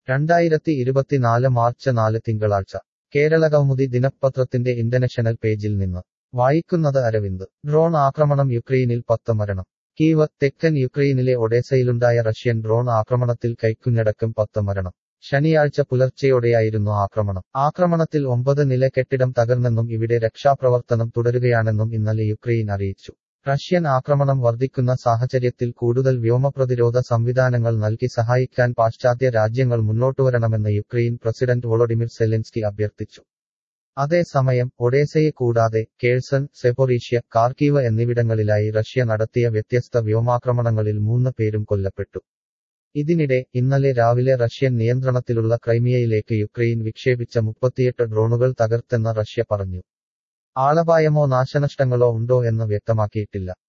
രണ്ടായിരത്തി ഇരുപത്തിനാല് മാർച്ച് നാല് തിങ്കളാഴ്ച കേരള കൗമുദി ദിനപത്രത്തിന്റെ ഇന്റർനാഷണൽ പേജിൽ നിന്ന് വായിക്കുന്നത് അരവിന്ദ് ഡ്രോൺ ആക്രമണം യുക്രൈനിൽ പത്ത് മരണം കീവ് തെക്കൻ യുക്രൈനിലെ ഒഡേസയിലുണ്ടായ റഷ്യൻ ഡ്രോൺ ആക്രമണത്തിൽ കൈക്കുഞ്ഞടക്കം പത്ത് മരണം ശനിയാഴ്ച പുലർച്ചെയോടെയായിരുന്നു ആക്രമണം ആക്രമണത്തിൽ ഒമ്പത് നില കെട്ടിടം തകർന്നെന്നും ഇവിടെ രക്ഷാപ്രവർത്തനം തുടരുകയാണെന്നും ഇന്നലെ യുക്രൈൻ അറിയിച്ചു റഷ്യൻ ആക്രമണം വർദ്ധിക്കുന്ന സാഹചര്യത്തിൽ കൂടുതൽ വ്യോമപ്രതിരോധ സംവിധാനങ്ങൾ നൽകി സഹായിക്കാൻ പാശ്ചാത്യ രാജ്യങ്ങൾ മുന്നോട്ടുവരണമെന്ന് യുക്രൈൻ പ്രസിഡന്റ് വോളോഡിമിർ സെലൻസ്കി അഭ്യർത്ഥിച്ചു അതേസമയം ഒഡേസയെ കൂടാതെ കേഴ്സൺ സെപ്പൊറീഷ്യ കാർക്കീവ് എന്നിവിടങ്ങളിലായി റഷ്യ നടത്തിയ വ്യത്യസ്ത വ്യോമാക്രമണങ്ങളിൽ മൂന്ന് പേരും കൊല്ലപ്പെട്ടു ഇതിനിടെ ഇന്നലെ രാവിലെ റഷ്യൻ നിയന്ത്രണത്തിലുള്ള ക്രൈമിയയിലേക്ക് യുക്രൈൻ വിക്ഷേപിച്ച മുപ്പത്തിയെട്ട് ഡ്രോണുകൾ തകർത്തെന്ന് റഷ്യ പറഞ്ഞു ആളപായമോ നാശനഷ്ടങ്ങളോ ഉണ്ടോ എന്ന് വ്യക്തമാക്കിയിട്ടില്ല